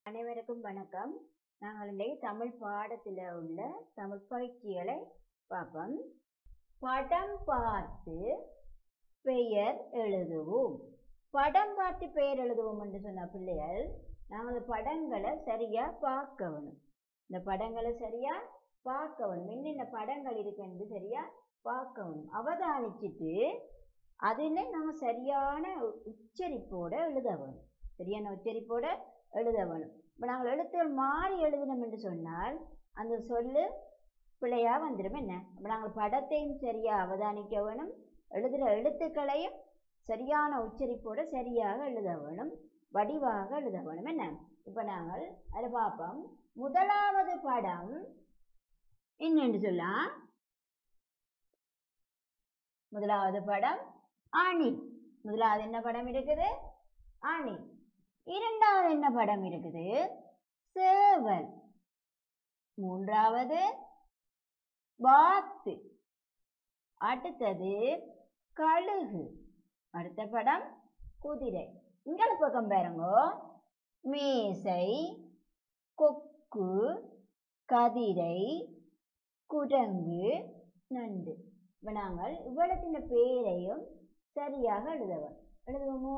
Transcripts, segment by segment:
அனைவருக்கும் வணக்கம் நாங்கள் இன்றைக்கு தமிழ் பாடத்தில் உள்ள தமிழ் பயிற்சிகளை பார்ப்போம் படம் பார்த்து பெயர் எழுதுவோம் படம் பார்த்து பெயர் எழுதுவோம் என்று சொன்ன பிள்ளைகள் நாங்கள் படங்களை சரியா பார்க்க வேணும் இந்த படங்களை சரியா பார்க்க வேணும் என்னென்ன படங்கள் இருக்குன்னு சரியா பார்க்க வேணும் அவதானிச்சுட்டு அதில் நாங்கள் சரியான உச்சரிப்போட எழுத வேணும் சரியான உச்சரிப்போட எழுத வேணும் இப்போ நாங்கள் எழுத்துகள் மாறி எழுதினோம் என்று சொன்னால் அந்த சொல்லு பிழையா வந்துடும் என்ன அப்போ நாங்கள் படத்தையும் சரியா அவதானிக்க வேணும் எழுதுகிற எழுத்துக்களையும் சரியான உச்சரிப்போட சரியாக எழுத வேணும் வடிவாக எழுத வேணும் என்ன இப்போ நாங்கள் அதில் பார்ப்போம் முதலாவது படம் என்னன்னு சொல்லலாம் முதலாவது படம் ஆணி முதலாவது என்ன படம் இருக்குது ஆணி இரண்டாவது என்ன படம் இருக்குது சேவல் மூன்றாவது வாத்து அடுத்தது கழுகு அடுத்த படம் குதிரை இங்கே பக்கம் பாருங்கோ மேசை கொக்கு கதிரை குரங்கு நண்டு இப்போ நாங்கள் இவ்வளத்தின் பேரையும் சரியாக எழுதவும் எழுதுவோமோ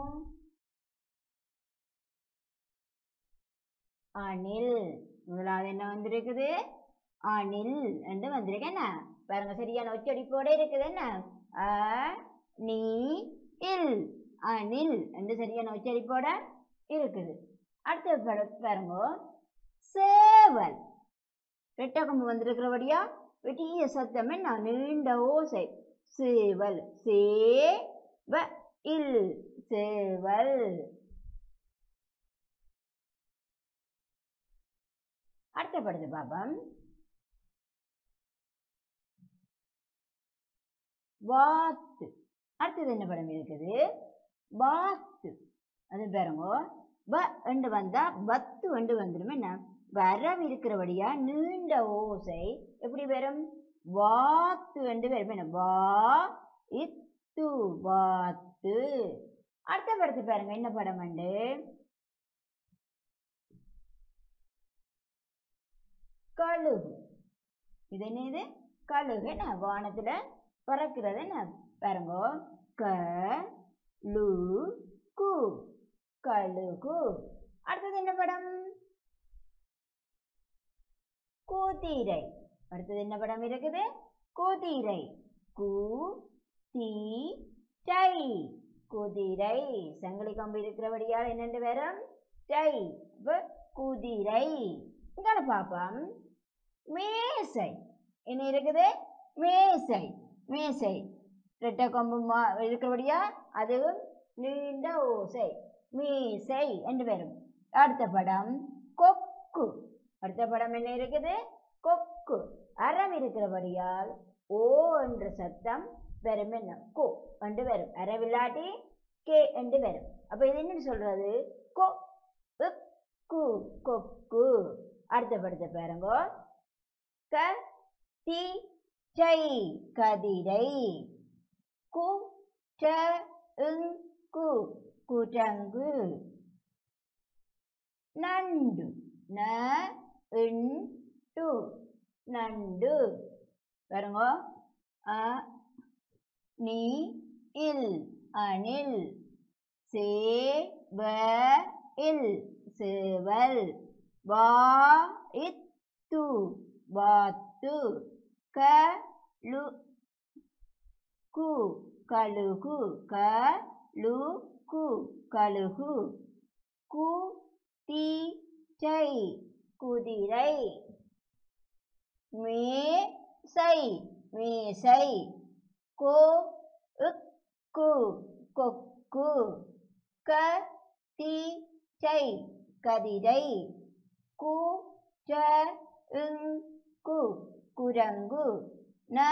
அணில் முதலாவது என்ன வந்திருக்குது அணில் என்று வந்திருக்கு என்ன பாருங்க சரியான உச்சரிப்போட இருக்குது என்ன அ நீ இல் அணில் என்று சரியான உச்சரிப்போட இருக்குது அடுத்த பட- பாருங்க சேவல் ரெட்டை கொம்பு வந்திருக்கிறபடியா பெரிய சத்தம் என்ன நீண்ட ஓசை சேவல் சே வ இல் சேவல் அடுத்த படத்தை பார்ப்போம் வாத்து அடுத்தது என்ன படம் இருக்குது வாத்து அது பாருங்க வ என்று வந்தா வத்து என்று வந்துடும் என்ன வரவு இருக்கிறபடியா நீண்ட ஓசை எப்படி வரும் வாத்து என்று வரும் என்ன வா இத்து வாத்து அடுத்த படத்தை பாருங்க என்ன படம் உண்டு கழுகு இது என்னது கழுகு என்ன வானத்துல பறக்கிறது என்ன பாருங்க க லு கு கழுகு அடுத்தது என்ன படம் குதிரை அடுத்தது என்ன படம் இருக்குது குதிரை கு தி டை குதிரை சங்கிலி கம்பு இருக்கிறபடியால் என்னென்று வரும் டை அப்ப குதிரை இங்கே பார்ப்போம் மேசை என்ன இருக்குது மேசை மேசை ரெட்டை கொம்பு மா இருக்கிறபடியா அதுவும் நீண்ட ஓசை மீசை என்று வரும் அடுத்த படம் கொக்கு அடுத்த படம் என்ன இருக்குது கொக்கு அறம் இருக்கிறபடியால் ஓ என்ற சத்தம் வரும் என்ன கோ என்று வரும் அறவில்லாட்டி கே என்று வரும் அப்ப இது என்னன்னு சொல்றது கொ உக், கு கொக்கு அடுத்த படத்தை பாருங்க க தி சை கதிரை கு ச இங் கு குரங்கு நண்டு ந இன் டு நண்டு பாருங்க அ நீ இல் அணில் சே வ இல் சேவல் வா இத்து வாத்து க லு கு கழுகு க லு கு கழுகு கு தி சை குதிரை மேசை மேசை கோ உக் கு கொக்கு க தி சை கதிரை கு ச இங் கு குரங்கு ந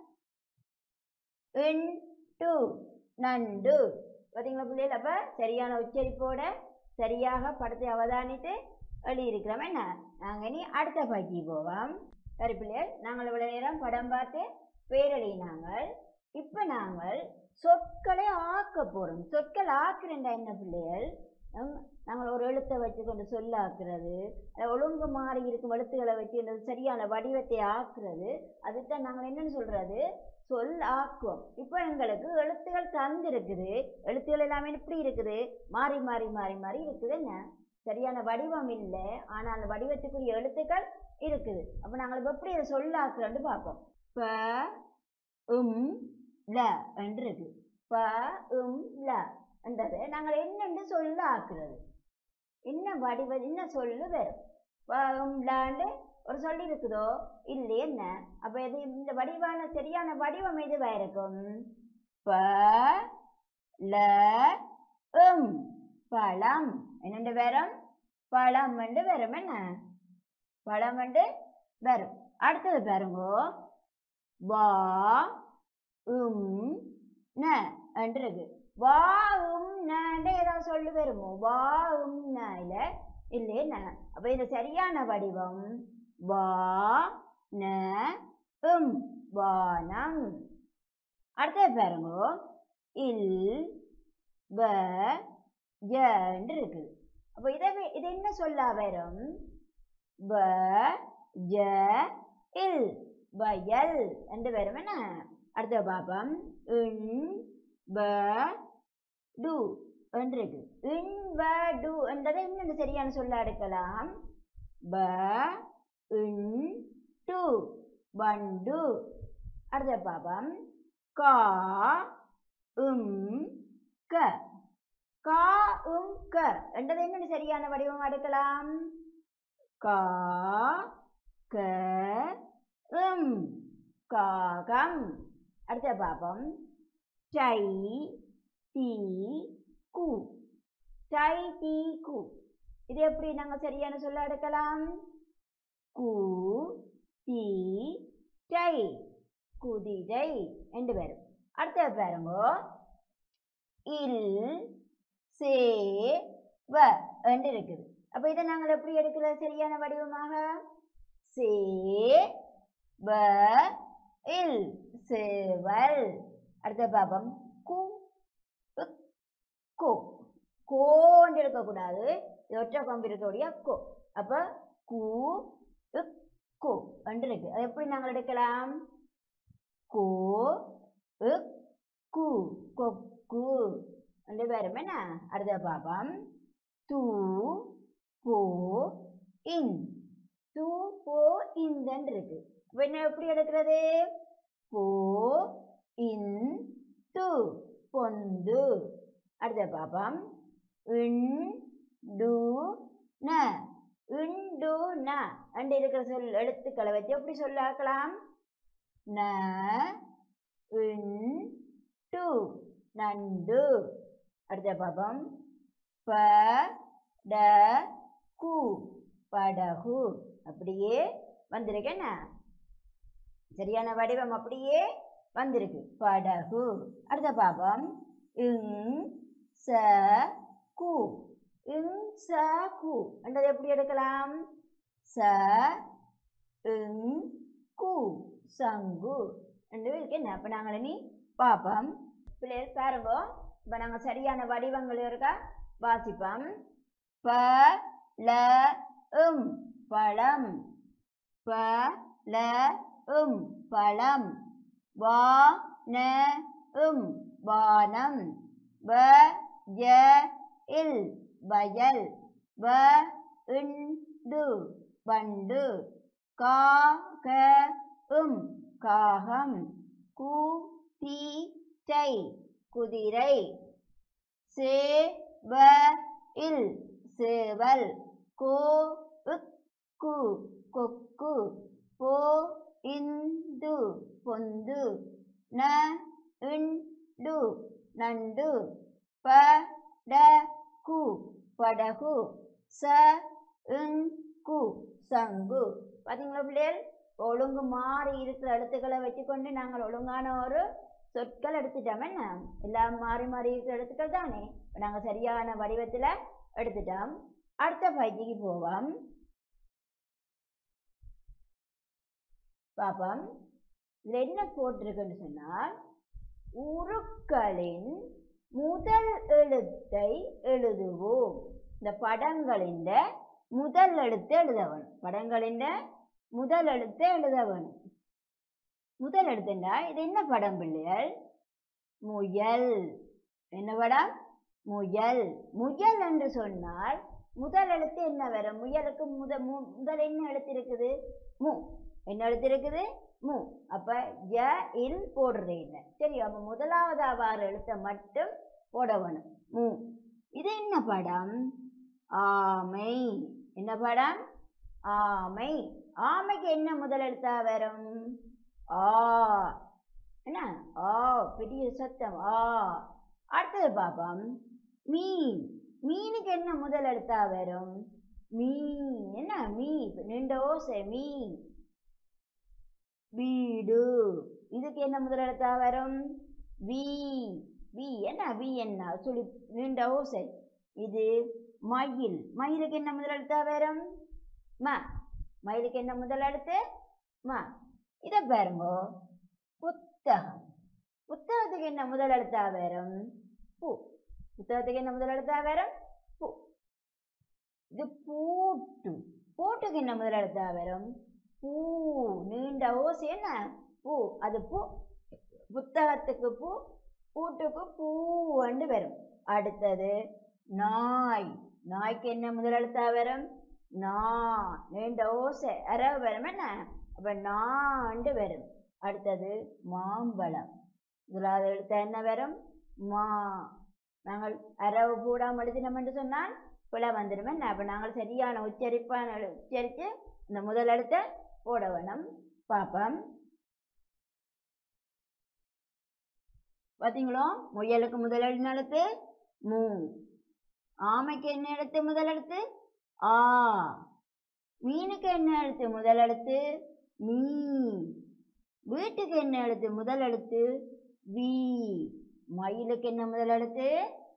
இன் டு நண்டு பார்த்தீங்களா பிள்ளைகள் அப்போ சரியான உச்சரிப்போட சரியாக படத்தை அவதானித்து எழுதியிருக்கிறோம் என்ன நாங்கள் இனி அடுத்த பயிற்சி போவோம் சரி பிள்ளைகள் நாங்கள் இவ்வளோ நேரம் படம் பார்த்து பேரெழுதினாங்கள் இப்போ நாங்கள் சொற்களை ஆக்க போகிறோம் சொற்கள் ஆக்குறேன்டா என்ன பிள்ளைகள் ஹம், நாங்கள் ஒரு எழுத்தை வச்சு கொண்டு சொல்லாக்குறது அது ஒழுங்கு மாறி இருக்கும் எழுத்துக்களை வச்சு இந்த சரியான வடிவத்தை ஆக்குறது அதுதான் நாங்கள் என்னன்னு சொல்றது சொல் ஆக்குவோம் இப்போ எங்களுக்கு எழுத்துகள் தந்திருக்குது எழுத்துக்கள் எல்லாமே இப்படி இருக்குது மாறி மாறி மாறி மாறி இருக்குதுங்க சரியான வடிவம் இல்லை ஆனால் அந்த வடிவத்துக்குரிய எழுத்துக்கள் இருக்குது அப்போ நாங்கள் இப்ப எப்படி அதை சொல்லாக்குறோன்னு பார்ப்போம் ப உம் ல என்று இருக்கு ப உம் ல என்றது நாங்கள் என்னென்று சொல்ல ஆக்குறது என்ன வடிவ என்ன சொல்லு வரும் ப உம் லாண்டு ஒரு சொல்லி இருக்குதோ இல்லை என்ன அப்ப இது இந்த வடிவான சரியான வடிவம் எதுவா இருக்கும் ப ல உம் பழம் என்னென்று வரும் பழம் என்று வரும் என்ன பழம் என்று வரும் அடுத்தது பாருங்கோ வா உம் ந என்று இருக்கு வா உம் நன்னு ஏதாவது சொல்லு வருமோ வா உம் ந இல்ல இல்லையே ந அப்ப இது சரியான வடிவம் வா ந உம் வானம் அடுத்தது பாருங்கோ இல் வ ய என்று இருக்குது அப்போ இதை வே- இது என்ன சொல்லா வரும் வ ய இல் வயல் என்று வரும் என்ன அடுத்த பாப்பம் இன் வ டு என்று இருக்கு இன் வ டு என்றதை இன்னொன்று சரியான சொல்ல எடுக்கலாம் ப இன் டு வண்டு அடுத்த பாப்பம் கா உம் க கா உம் க என்றது என்னென்ன சரியான வடிவம் எடுக்கலாம் கா க உம் காகம் அடுத்த பாப்பம் டை டி கு டை டி கு இது எப்படி நாங்க சரியான சொல்ல எடுக்கலாம் கு டி டை குதிரை என்று வரும் அடுத்த பாருங்க இல் சே வ என்று இருக்குது அப்ப இதை நாங்கள் எப்படி எடுக்கிறது சரியான வடிவமாக சே வ இல் சேவல் அடுத்த பாபம் கு உக், கோ கோன்னு இருக்கக்கூடாது இது ஒற்றை கொம்பு இருக்கக்கூடிய கோ அப்ப கு உக், கோ என்று இருக்கு அது எப்படி நாங்கள் எடுக்கலாம் கோ உக், கு கொக்கு ரெண்டு பேரும் என்ன அடுத்த பாப்பம் தூ போ இன் தூ போ இந்தன் இருக்கு அப்ப என்ன எப்படி எடுக்கிறது போ இன் து பொந்து அடுத்த பாப்பம் இன் டு ந இண்டு ந அண்டு இருக்கிற சொல் எழுத்துக்களை வச்சு எப்படி சொல்லாக்கலாம் ந இன் டு நண்டு அடுத்த பாப்பம் ப ட கு படகு அப்படியே வந்திருக்கு என்ன சரியான வடிவம் அப்படியே வந்திருக்கு படகு அடுத்த பாப்பம் இங் ச கு இங் ச கு என்றது எப்படி எடுக்கலாம் ச இங் கு சங்கு என்று இருக்கு என்ன அப்போ நாங்கள் இனி பார்ப்போம் பிள்ளைகள் பாருங்க இப்போ நாங்கள் சரியான வடிவங்கள் இருக்கா வாசிப்போம் ப ல உம் பழம் ப ல உம் பழம் வா ந உம் வானம் வ ய இல் வயல் வ இண்டு வண்டு கா க உம் காகம் கு தி டை குதிரை சே வ இல் சேவல் கோ உக் கு கொக்கு போ இந்து பொந்து ந இண்டு நண்டு ப ட கு படகு ச இங் கு சங்கு பார்த்தீங்களா பிள்ளைகள் ஒழுங்கு மாறி இருக்கிற எழுத்துக்களை வச்சுக்கொண்டு நாங்கள் ஒழுங்கான ஒரு சொற்கள் எடுத்துட்டோம் என்ன எல்லாம் மாறி மாறி இருக்கிற எழுத்துக்கள் தானே இப்ப நாங்க சரியான வடிவத்துல எடுத்துட்டோம் அடுத்த பயிற்சிக்கு போவோம் பாப்போம் இதுல என்ன போட்டிருக்குன்னு சொன்னால் உருக்களின் முதல் எழுத்தை எழுதுவோம் இந்த படங்களின் முதல் எழுத்தை எழுத வேணும் படங்களின் முதல் எழுத்தை எழுத வேணும் முதல் எழுத்துண்டா இது என்ன படம் பிள்ளைகள் முயல் என்ன படம் முயல் முயல் என்று சொன்னால் முதல் எழுத்து என்ன வரும் முயலுக்கு முத மு- முதல் என்ன எழுத்து இருக்குது மு என்ன எழுத்து இருக்குது மு அப்ப ய இல் போடுறது இல்லை சரி அப்ப முதலாவது வார எழுத்தை மட்டும் போட வேணும் மு இது என்ன படம் ஆமை என்ன படம் ஆமை ஆமைக்கு என்ன முதல் எழுத்தா வரும் ஆ என்ன ஆ பெரிய சத்தம் ஆ அடுத்தது பாப்போம் மீன் மீனுக்கு என்ன முதல் எழுத்தா வரும் மீன் என்ன மீ நீண்ட ஓசை மீன் வீடு இதுக்கு என்ன முதல் எழுத்தா வரும் வி வி என்ன வி என்ன சொல்லி நீண்ட ஓசை இது மயில் மயிலுக்கு என்ன முதல் எழுத்தா வரும் ம மயிலுக்கு என்ன முதல் எழுத்து ம இதை பாருங்க புத்தகம் புத்தகத்துக்கு என்ன முதல் எழுத்தா வரும் பூ புத்தகத்துக்கு என்ன முதல் எழுத்தா வரும் பூ இது பூட்டு பூட்டுக்கு என்ன முதல் எழுத்தா வரும் பூ நீண்ட ஓசை என்ன பூ அது பூ புத்தகத்துக்கு பூ பூட்டுக்கு பூவண்டு வரும் அடுத்தது நாய் நாய்க்கு என்ன முதல் எழுத்தா வரும் நா நீண்ட ஓசை அரவு வரும் என்ன அப்ப நாண்டு வரும் அடுத்தது மாம்பழம் முதலாவது எழுத்தா என்ன வரும் மா நாங்கள் அரவு பூடாம எழுதினோம் என்று சொன்னால் பிழை வந்துடும் என்ன அப்ப நாங்கள் சரியான உச்சரிப்பான எழு- உச்சரித்து இந்த முதல் எழுத்தை போட வேணும் பாப்போம் பார்த்தீங்களோ முயலுக்கு முதல் எழுத்து எழுத்து மூ ஆமைக்கு என்ன எழுத்து முதல் எழுத்து ஆ மீனுக்கு என்ன எழுத்து முதல் எழுத்து மீ வீட்டுக்கு என்ன எழுத்து முதல் எழுத்து வி மயிலுக்கு என்ன முதல் எழுத்து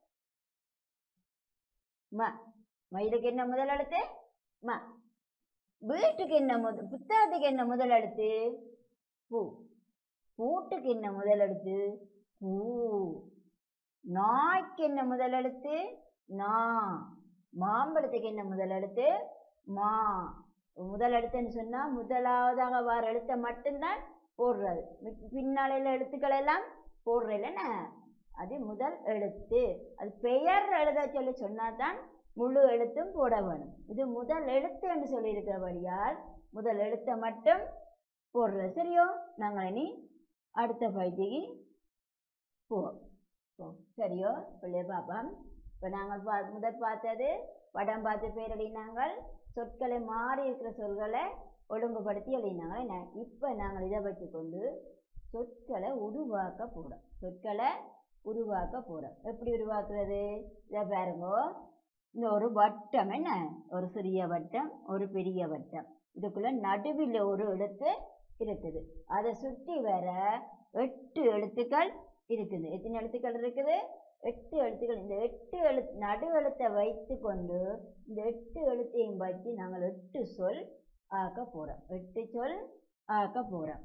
ம மயிலுக்கு என்ன முதல் எழுத்து ம வீட்டுக்கு என்ன முத புத்தகத்துக்கு என்ன முதல் எழுத்து பூ பூட்டுக்கு என்ன முதல் எழுத்து பூ நாய்க்கு என்ன முதல் எழுத்து நா மாம்பழத்துக்கு என்ன முதல் எழுத்து மா முதல் எழுத்துன்னு சொன்னா முதலாவதாக வர எழுத்தை மட்டும்தான் போடுறது மி- பின்னாலையில எழுத்துக்கள் எல்லாம் போடுறதில்ல என்ன அது முதல் எழுத்து அது பெயர் எழுத சொல்லி சொன்னாதான் முழு எழுத்தும் போட வேணும் இது முதல் எழுத்து என்று சொல்லியிருக்கிறபடியால் முதல் எழுத்தை மட்டும் போடுறது சரியோ நாங்கள் இனி அடுத்த பயிற்சிக்கு போவோம் போவோம். சரியோ பிள்ளைய பாப்போம் இப்போ நாங்கள் பா முதல் பார்த்தது படம் பார்த்து பேர் எழுதினாங்கள் சொற்களை மாறி இருக்கிற சொற்களை ஒழுங்குபடுத்தி எழுதினாங்க என்ன இப்போ நாங்கள் இதை வச்சுக்கொண்டு சொற்களை உருவாக்க போகிறோம் சொற்களை உருவாக்க போகிறோம் எப்படி உருவாக்குறது இதை பாருங்க இந்த ஒரு வட்டம் என்ன ஒரு சிறிய வட்டம் ஒரு பெரிய வட்டம் இதுக்குள்ள நடுவில் ஒரு எழுத்து இருக்குது அதை சுற்றி வர எட்டு எழுத்துக்கள் இருக்குது எத்தனை எழுத்துக்கள் இருக்குது எட்டு எழுத்துக்கள் இந்த எட்டு எழுத்து நடு எழுத்தை வைத்து கொண்டு இந்த எட்டு எழுத்தையும் வச்சு நாங்கள் எட்டு சொல் ஆக்க போறோம் எட்டு சொல் ஆக்க போறோம்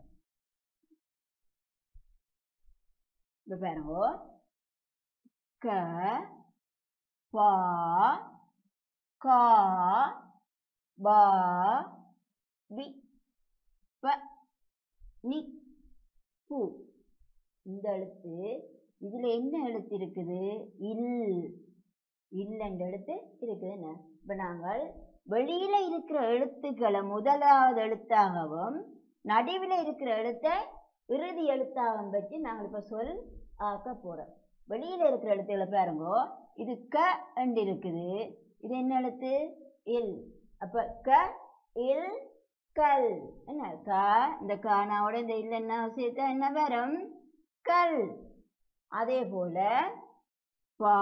இப்ப பாருங்க க பா கா பா வி ப நி பு இந்த எழுத்து இதுல என்ன எழுத்து இருக்குது இல் இல் என்ற எழுத்து இருக்குது என்ன இப்ப நாங்கள் வெளியில இருக்கிற எழுத்துக்களை முதலாவது எழுத்தாகவும் நடுவில் இருக்கிற எழுத்தை இறுதி எழுத்தாகவும் வச்சு நாங்கள் இப்ப சொல் ஆக்க போறோம் வெளியில இருக்கிற எழுத்துக்களை பாருங்க இது க என்று இருக்குது இது என்ன எழுத்து இல் அப்ப க இல் கல் என்ன க இந்த கானாவோட இந்த இல்ல என்ன சேர்த்தா என்ன வரும் கல் அதே போல பா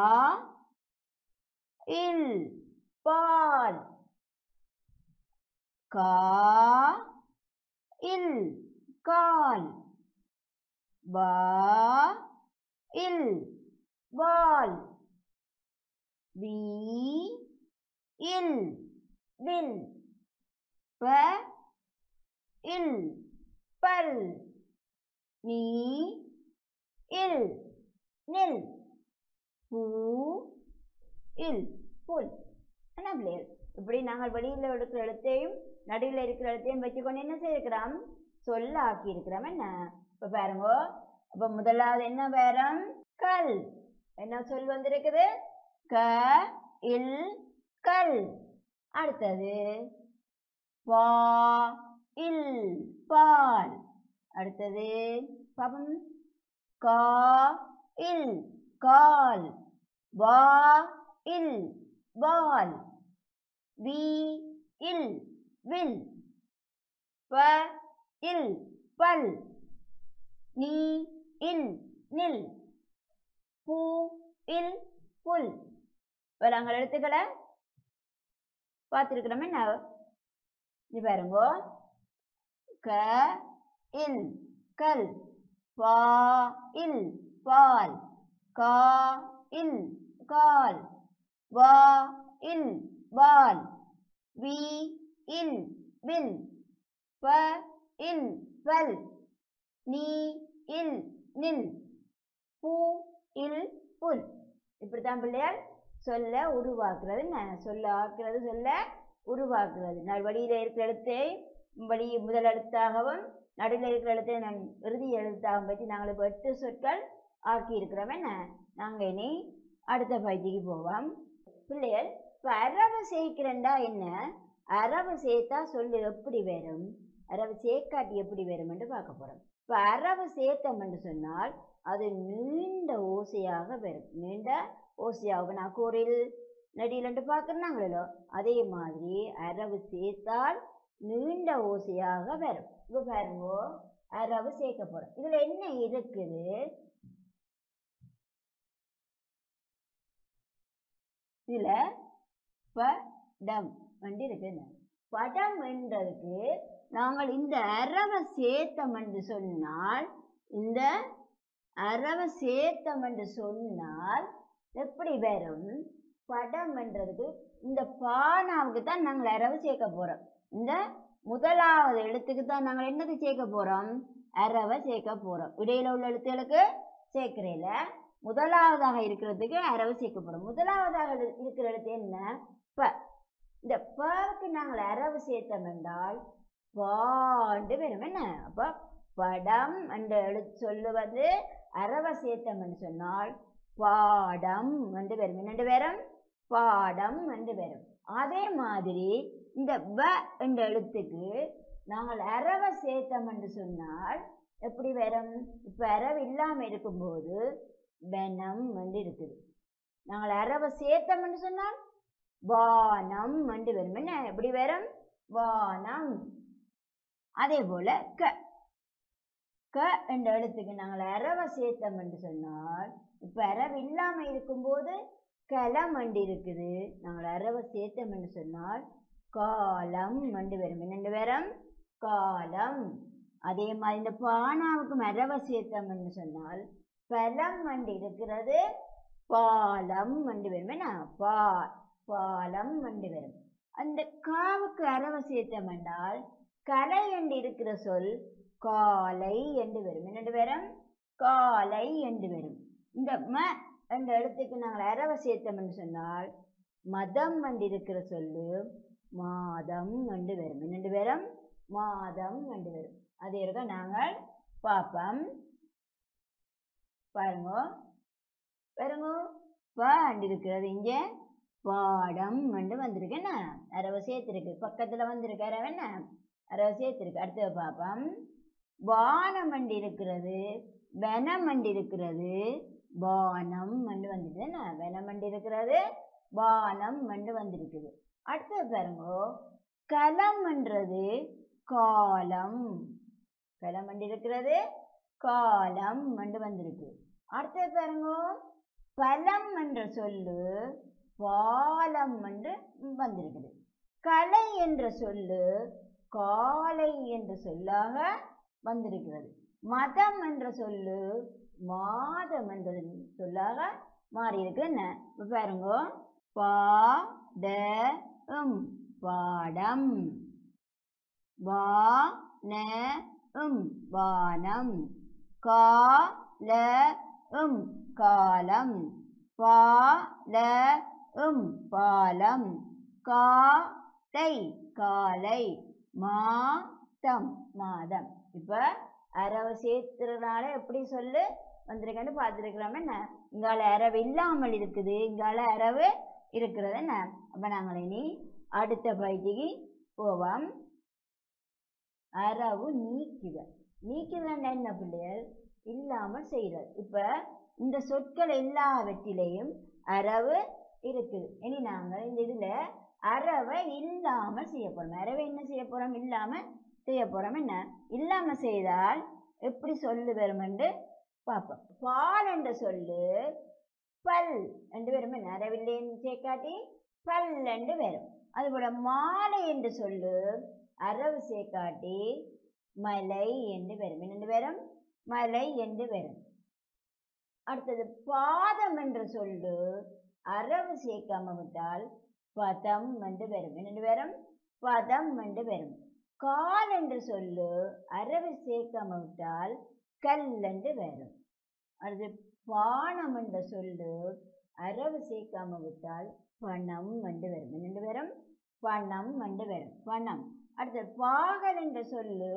இல் பால் கா இல் கால் பா இல் பால் வி இல் வில் ப இல் பல் நீ இல் நில் பூ இல் புல் என்ன பிள்ளைகள் இப்படி நாங்கள் வெளியில் எடுக்கிற எழுத்தையும் நடுவில் இருக்கிற எழுத்தையும் வச்சுக்கொண்டு என்ன செய்திருக்கிறோம் சொல்ல ஆக்கி இருக்கிறோம் என்ன இப்போ பாருங்க அப்போ முதலாவது என்ன பேரம் கல் என்ன சொல் வந்திருக்குது க இல் கல் அடுத்தது பா இல் பால் அடுத்தது பாப்பம் கா இல் கால் வா இல் வால் வி இல் வில் ப இல் பல் நீ இல் நில் பூ இல் புல் நாங்கள் எழுத்துக்களை பார்த்துருக்கிறோமே நான் இது பாருங்க க இல் கல் பா இல் பால் கா இல் கால் வா இல் வால் வி இல் வில் ப இல் பல் நீ இல் நில் பூ இல் புல் இப்படித்தான் பிள்ளையார் சொல்ல உருவாக்குறது என்ன சொல்ல ஆக்குறது சொல்ல உருவாக்குறது நான் வழியில் இருக்கிற எழுத்தை வழி முதல் எழுத்தாகவும் நடுவில் இருக்கிற எழுத்தை நான் இறுதி எழுத்தாகவும் பற்றி நாங்கள் இப்போ எட்டு சொற்கள் ஆக்கி இருக்கிறோம் என்ன நாங்கள் இனி அடுத்த பயிற்சிக்கு போவோம் பிள்ளைகள் இப்போ அரவு சேர்க்கிறேன்டா என்ன அரவு சேர்த்தா சொல்லு எப்படி வரும் அரவு சேர்க்காட்டி எப்படி வரும்னு பார்க்க போகிறோம் இப்போ அரவு சேர்த்தம் என்று சொன்னால் அது நீண்ட ஓசையாக வரும் நீண்ட ஓசையாக நான் கூறில் நடியிலண்டு பார்க்குறாங்களோ அதே மாதிரி அரவு சேர்த்தால் நீண்ட ஓசையாக வரும் இப்போ பாருங்க அரவு சேர்க்க போகிறோம் இதில் என்ன இருக்குது இதில் படம் வண்டி இருக்குன்னு படம் என்றதுக்கு நாங்கள் இந்த அரவை சேர்த்தம் என்று சொன்னால் இந்த அரவை சேர்த்தம் என்று சொன்னால் எப்படி வரும் படம் என்றதுக்கு இந்த பானாவுக்கு தான் நாங்கள் அரவு சேர்க்க போகிறோம் இந்த முதலாவது எழுத்துக்கு தான் நாங்கள் என்னது சேர்க்க போகிறோம் அரவை சேர்க்க போகிறோம் இடையில உள்ள எழுத்துகளுக்கு சேர்க்கிறேல முதலாவதாக இருக்கிறதுக்கு அரவு சேர்க்க போகிறோம் முதலாவதாக இரு- இருக்கிற எழுத்து என்ன ப இந்த பக்கு நாங்கள் அரவு சேர்த்தோம் என்றால் பாண்டு வரும் என்ன அப்போ படம் என்ற எழுத்து சொல்லு வந்து அரவை சேர்த்தம் என்று சொன்னால் பாடம் என்று வரும் என்னென்று வரும் பாடம் என்று வரும் அதே மாதிரி இந்த வ என்ற எழுத்துக்கு நாங்கள் அரவை சேர்த்தம் என்று சொன்னால் எப்படி வரும் இப்போ அரவு இல்லாமல் இருக்கும்போது வனம் என்று இருக்குது நாங்கள் அரவை சேர்த்தம் என்று சொன்னால் வானம் என்று வரும் என்ன எப்படி வரும் வானம் அதே போல க க என்ற எழுத்துக்கு நாங்கள் அரவை சேர்த்தம் என்று சொன்னால் இப்போ அரவு இல்லாமல் இருக்கும்போது களம் என்று இருக்குது நாங்கள் அரவை சேர்த்தம் என்று சொன்னால் காலம் என்று வரும் என்னென்று வரும் காலம் அதே மாதிரி இந்த பானாவுக்கும் அரவை சேர்த்தம் என்று சொன்னால் பலம் என்று இருக்கிறது பாலம் என்று வரும் என்ன பா பாலம் என்று வரும் அந்த காவுக்கு அரவை சேர்த்தம் என்றால் கலை என்று இருக்கிற சொல் காலை என்று வரும் என்னென்று வரும் காலை என்று வரும் இந்த ம என்ற எழுத்துக்கு நாங்கள் அரவை சேர்த்தோம் என்று சொன்னால் மதம் என்று இருக்கிற சொல்லு மாதம் என்று வரும் என்னென்று வரும் மாதம் என்று வரும் அது இருக்க நாங்கள் பார்ப்போம் பாருங்க பாருங்க பாண்டு இருக்கிறது இங்கே பாடம் என்று வந்திருக்கு என்ன அரவை சேர்த்துருக்கு பக்கத்தில் வந்திருக்கு அரவை என்ன அரவை சேர்த்துருக்கு அடுத்தது பார்ப்போம் வானம் என்று இருக்கிறது வனம் என்று இருக்கிறது வானம் என்று வந்துட்டு என்ன வனம் என்று இருக்கிறது வானம் என்று வந்திருக்குது அடுத்தது பாருங்க களம் என்றது காலம் களம் என்று இருக்கிறது காலம் என்று வந்திருக்கு அடுத்தது பாருங்க பலம் என்ற சொல்லு பாலம் என்று வந்திருக்குது கலை என்ற சொல்லு காலை என்ற சொல்லாக வந்திருக்கிறது மதம் என்ற சொல்லு மாதம் என்ற சொல்லாக மாறி இருக்கு என்ன இப்ப பாருங்க பா ட ம் பாடம் வா ந ம் வானம் கா ல ம் காலம் பால உம் பாலம் காலை காலை மாதம் மாதம் இப்ப அரவு சேர்த்துறதுனால எப்படி சொல்லு வந்திருக்கேன்னு பார்த்துருக்கிறோம் என்ன இங்கால அரவு இல்லாமல் இருக்குது இங்கால அரவு இருக்கிறது என்ன அப்ப நாங்கள் இனி அடுத்த பயிற்சிக்கு போவோம் அரவு நீக்குதல் நீக்குதல் என்ன பிள்ளைகள் இல்லாமல் செய்கிறது இப்ப இந்த சொற்கள் எல்லாவற்றிலையும் அரவு இருக்குது இனி நாங்கள் இந்த இதுல அரவை இல்லாமல் செய்ய போறோம் அரவை என்ன செய்ய போறோம் இல்லாம செய்ய போறோம் என்ன இல்லாம செய்தால் எப்படி சொல்லு வரும் என்று பார்ப்போம் பால் என்ற சொல்லு பல் என்று வரும் என்ன அரவில்லைன்னு சேர்க்காட்டி பல் என்று வரும் அதுபோல மாலை என்று சொல்லு அரவு சேர்க்காட்டி மலை என்று வரும் என்ன வரும் மலை என்று வரும் அடுத்தது பாதம் என்று சொல்லு அரவு சேர்க்காம விட்டால் பதம் என்று வரும் என்ன வரும் பதம் என்று வரும் கால் என்று சொல்லு அரவு சேர்க்காம விட்டால் கல் என்று வரும் அடுத்து பானம் என்ற சொல்லு அரவு சேர்க்காம விட்டால் பணம் என்று வரும் என்ன வரும் பணம் என்று வரும் பணம் அடுத்து பாகல் என்ற சொல்லு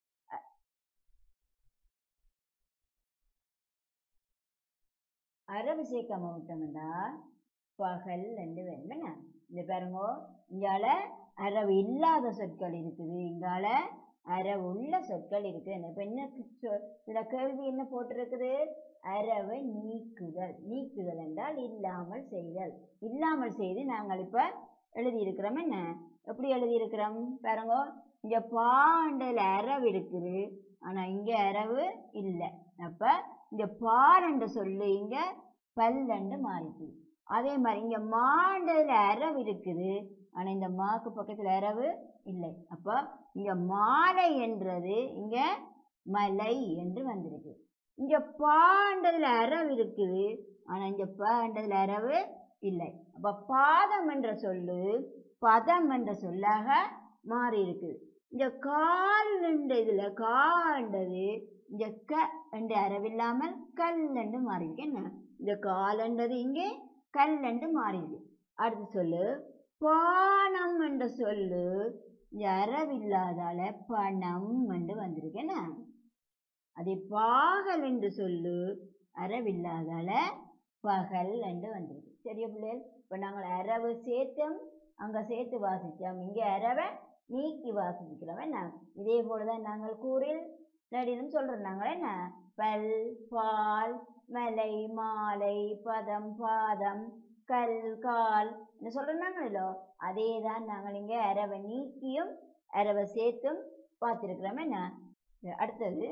அரவு சேர்க்காம விட்டோம்னா பகல் என்று வரும் என்ன இந்த பாருங்க இங்கால அரவு இல்லாத சொற்கள் இருக்குது இங்கால அரவு உள்ள சொற்கள் இருக்குது இப்போ என்ன சொ- இதுல கேள்வி என்ன போட்டிருக்குது அரவை நீக்குதல் நீக்குதல் என்றால் இல்லாமல் செய்தல் இல்லாமல் செய்து நாங்கள் இப்ப எழுதியிருக்கிறோம் என்ன எப்படி எழுதியிருக்கிறோம் பாருங்க இங்க பாண்டல அரவு இருக்குது ஆனா இங்க அரவு இல்லை அப்ப இங்க பால் என்று சொல்லு இங்க பல்லண்டு மாறிக்குது அதே மாதிரி இங்க மாண்டதுல அரவு இருக்குது ஆனா இந்த மாக்கு பக்கத்துல அரவு இல்லை அப்ப இங்க மாலை என்றது இங்க மலை என்று வந்திருக்கு இங்க பாண்டதுல அரவு இருக்குது ஆனா இங்க பாண்டதுல அரவு இல்லை அப்ப பாதம் என்ற சொல்லு பதம் என்ற சொல்லாக மாறி இருக்குது இங்க கால் என்ற இதுல காண்டது இங்க க என்ற அரவில்லாமல் கல் என்று மாறி இருக்கு என்ன இந்த காலன்றது இங்கே கல் என்று மாறிடுது அடுத்து சொல்லு பானம் என்ற சொல்லு இந்த அரவில்லாதால பணம் என்று வந்திருக்கு என்ன அதே பாகல் என்று சொல்லு அரவில்லாதால பகல் என்று வந்திருக்கு சரியா பிள்ளைகள் இப்போ நாங்கள் அரவு சேர்த்தோம் அங்க சேர்த்து வாசிச்சோம் இங்க அரவை நீக்கி வாசிக்கிறோம் என்ன இதே போலதான் நாங்கள் கூறில் நடினும் சொல்றோம் நாங்கள் என்ன பல் பால் மலை மாலை பதம் பாதம் கல் கால் என்ன சொல்றாங்களோ அதே தான் நாங்கள் இங்க அரவை நீக்கியும் அரவை சேர்த்தும் பார்த்திருக்கிறோம் என்ன அடுத்தது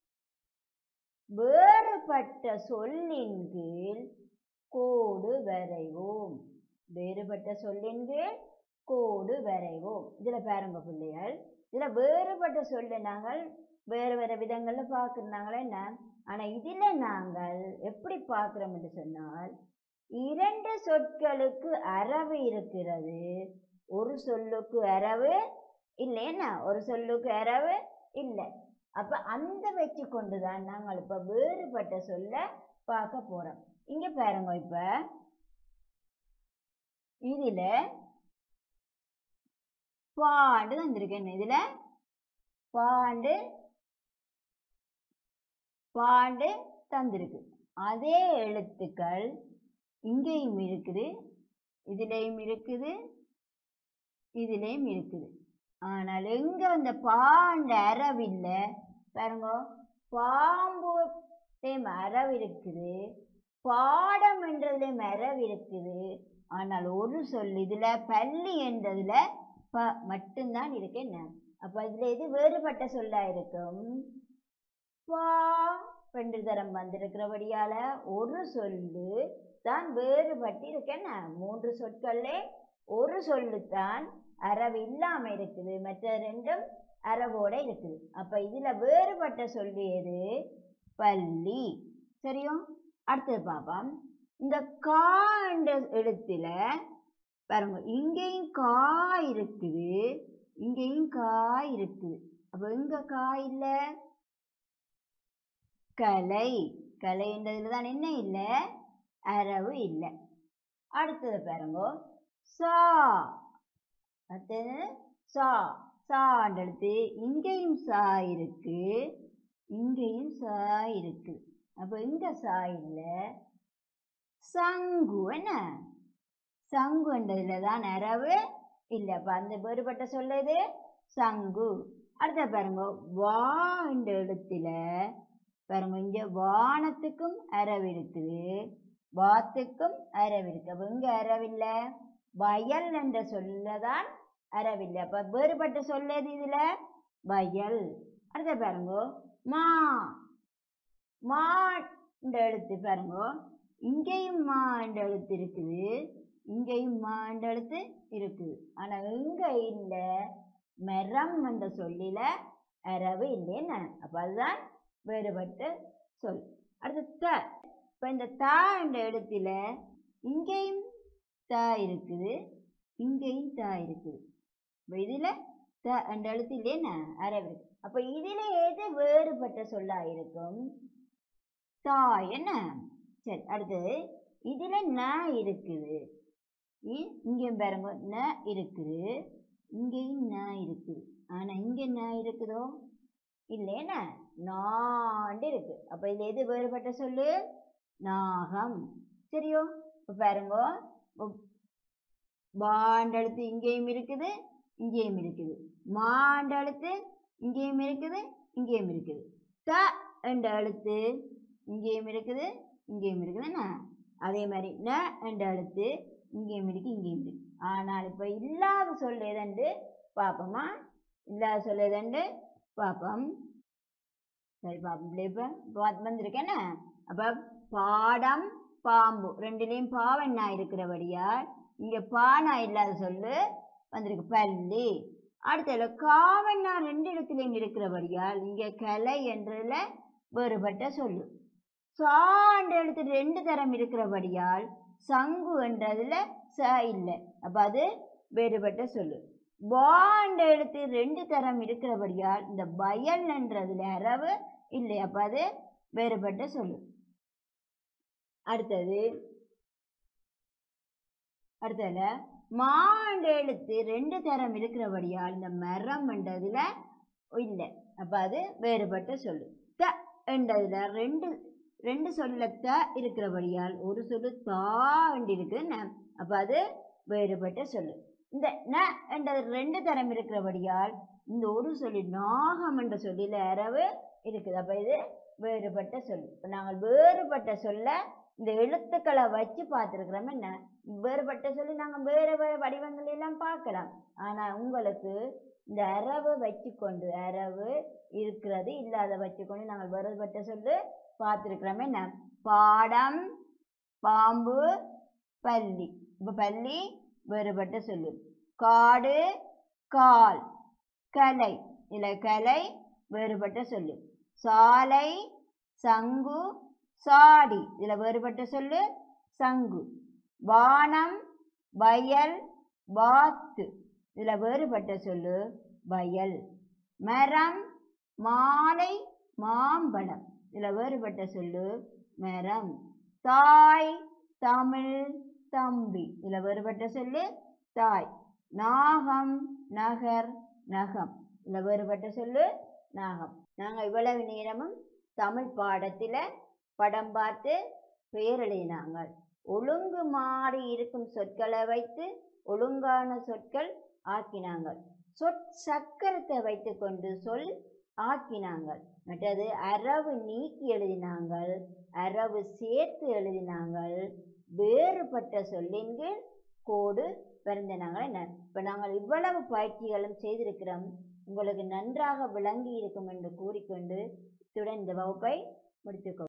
வேறுபட்ட சொல்லின் கீழ் கோடு வரைவோம் வேறுபட்ட சொல்லின் கீழ் கோடு வரைவோம் இதுல பாருங்க பிள்ளைகள் இதுல வேறுபட்ட சொல்லு நாங்கள் வேறு வேறு விதங்கள்ல பார்க்குறாங்களே என்ன ஆனா இதுல நாங்கள் எப்படி பார்க்கிறோம் என்று சொன்னால் இரண்டு சொற்களுக்கு அரவு இருக்கிறது ஒரு சொல்லுக்கு அரவு இல்லை என்ன ஒரு சொல்லுக்கு அரவு இல்லை அப்ப அந்த வச்சு கொண்டுதான் நாங்கள் இப்ப வேறுபட்ட சொல்ல பார்க்க போறோம் இங்க பாருங்க இப்ப இதுல பாண்டு வந்திருக்கு இதுல பாண்டு பாண்டு தந்திருக்கு அதே எழுத்துக்கள் இங்கேயும் இருக்குது இதுலேயும் இருக்குது இதுலேயும் இருக்குது ஆனால் எங்க அந்த பாண்ட அரவு இல்லை பாருங்க பாம்புலேயும் அரவு இருக்குது பாடம் என்றதுலேயும் அரவு இருக்குது ஆனால் ஒரு சொல் இதுல பள்ளி என்றதுல ப மட்டும்தான் இருக்கு என்ன அப்ப இதுல இது வேறுபட்ட சொல்லா இருக்கும் பா ரெண்டு தரம் வந்திருக்கிறபடியால ஒரு சொல்லு தான் வேறுபட்டு இருக்கு என்ன மூன்று சொற்கள்ல ஒரு சொல்லு தான் அரவு இல்லாம இருக்குது மற்ற ரெண்டும் அரவோட இருக்குது அப்ப இதுல வேறுபட்ட சொல்லு எது பள்ளி சரியோ அடுத்தது பாப்போம் இந்த கா என்ற எழுத்துல பாருங்க இங்கேயும் கா இருக்குது இங்கேயும் காய் இருக்குது அப்ப எங்க காய் இல்ல கலை கலைன்றதுல தான் என்ன இல்ல அரவு இல்லை அடுத்தது பாருங்க சா அடுத்தது சா சான்ற எழுத்து இங்கேயும் சா இருக்கு இங்கேயும் சா இருக்கு அப்போ இங்க சா இல்லை சங்கு என்ன சங்குன்றதுல தான் அரவு இல்லை அப்போ அந்த வேறுபட்ட சொல்லுது சங்கு அடுத்த பாருங்க வா என்ற எழுத்துல பாருங்க இங்க வானத்துக்கும் அரவு இருக்குது வாத்துக்கும் அரவு இருக்கு அப்போ இங்க அரவில்லை வயல் என்ற சொல்லதான் அரவில்லை அப்ப வேறுபட்ட சொல்லது இதுல வயல் அடுத்த பாருங்க மா மா என்ற எழுத்து பாருங்க இங்கேயும் மா என்ற எழுத்து இருக்குது இங்கேயும் மா என்ற எழுத்து இருக்குது ஆனா இங்க இல்ல மரம் என்ற சொல்லில அரவு இல்லைன்னு அப்ப அதுதான் வேறுபட்ட சொல் அடுத்து த இப்ப இந்த தா என்ற எழுத்துல இங்கேயும் தா இருக்குது இங்கேயும் தா இருக்குது இப்ப இதுல த என்ற எழுத்து இல்லைன்னா அரவு இருக்கு அப்ப இதுல எது வேறுபட்ட சொல்லா இருக்கும் தாய் என்ன சரி அடுத்தது இதுல ந இருக்குது இ- இங்கேயும் பாருங்க ந இருக்குது இங்கேயும் ந இருக்குது ஆனா இங்க ந இருக்குதோ இல்லைன்னா நாண்டு இருக்கு அப்ப இதுல எது வேறுபட்ட சொல்லு நாகம் சரியோ இப்ப பாருங்க இப்ப பாண்ட எழுத்து இங்கேயும் இருக்குது இங்கேயும் இருக்குது மாண்ட எழுத்து இங்கேயும் இருக்குது இங்கேயும் இருக்குது த என்ற எழுத்து இங்கேயும் இருக்குது இங்கேயும் இருக்குதுன்னா அதே மாதிரி ந என்ற எழுத்து இங்கேயும் இருக்கு இங்கேயும் இருக்கு ஆனால் இப்போ இல்லாத சொல் எதண்டு பார்ப்போமா இல்லாத சொல் எதண்டு பார்ப்போம் சரி பார்ப்போம் இப்போ இப்போ வந்திருக்கேன்னு அப்போ பாடம் பாம்பு ரெண்டுலேயும் பாவண்ணா இருக்கிறபடியால் இங்கே பானா இல்லாத சொல்லு வந்திருக்கு பள்ளி அடுத்ததுல காவண்ணா ரெண்டு இடத்துலையும் இருக்கிறபடியால் இங்கே கலை என்றதுல வேறுபட்ட சொல்லு சா என்ற எழுத்து ரெண்டு தரம் இருக்கிறபடியால் சங்கு என்றதுல ச இல்லை அப்ப அது வேறுபட்ட சொல்லு வா என்ற எழுத்து ரெண்டு தரம் இருக்கிறபடியால் இந்த வயல் என்றதுல அரவு இல்லை அப்ப அது வேறுபட்ட சொல்லு அடுத்தது அடுத்ததுல மா என்ற எழுத்து ரெண்டு தரம் இருக்கிறபடியால் இந்த மரம் என்றதுல இல்லை அப்ப அது வேறுபட்ட சொல்லு த என்றதுல ரெண்டு ரெண்டு சொல்ல த இருக்கிறபடியால் ஒரு சொல்லு தா என்று இருக்குன்னு அப்ப அது வேறுபட்ட சொல்லு இந்த ந என்றது ரெண்டு தரம் இருக்கிறபடியால் இந்த ஒரு சொல்லி நாகம் என்ற சொல்லில அரவு இருக்குது அப்ப இது வேறுபட்ட சொல் இப்ப நாங்கள் வேறுபட்ட சொல்ல இந்த எழுத்துக்களை வச்சு பார்த்துருக்குறோம் என்ன வேறுபட்ட சொல்லி நாங்கள் வேறு வேறு வடிவங்கள் எல்லாம் பார்க்கலாம் ஆனா உங்களுக்கு இந்த அரவு வச்சுக்கொண்டு அரவு இருக்கிறது இல்லாத வச்சுக்கொண்டு நாங்கள் வேறுபட்ட சொல்லு பார்த்துருக்குறோம் என்ன பாடம் பாம்பு பள்ளி இப்போ பள்ளி வேறுபட்ட சொல்லு காடு கால் கலை இல்லை கலை வேறுபட்ட சொல்லு சாலை சங்கு சாடி இதில் வேறுபட்ட சொல்லு சங்கு வானம் வயல் வாத்து இதில் வேறுபட்ட சொல்லு வயல் மரம் மாலை மாம்பழம் இதில் வேறுபட்ட சொல்லு மரம் தாய் தமிழ் தம்பி இதில் வேறுபட்ட சொல்லு தாய் நாகம் நகர் நகம் இதில் வேறுபட்ட சொல்லு நாகம் நாங்கள் இவ்வளவு நேரமும் தமிழ் பாடத்தில் படம் பார்த்து பெயர் எழுதினாங்க ஒழுங்கு மாறி இருக்கும் சொற்களை வைத்து ஒழுங்கான சொற்கள் ஆக்கினாங்க சொற் சக்கரத்தை வைத்துக்கொண்டு சொல் ஆக்கினாங்க மற்றது அரவு நீக்கி எழுதினாங்கள் அரவு சேர்த்து எழுதினாங்கள் வேறுபட்ட சொல்லின் கீழ் கோடு பிறந்தனாங்க என்ன இப்போ நாங்கள் இவ்வளவு பயிற்சிகளும் செய்திருக்கிறோம் உங்களுக்கு நன்றாக விளங்கி இருக்கும் என்று கூறிக்கொண்டு இத்துடன் இந்த வகுப்பை முடித்துக்கொள்கிறேன்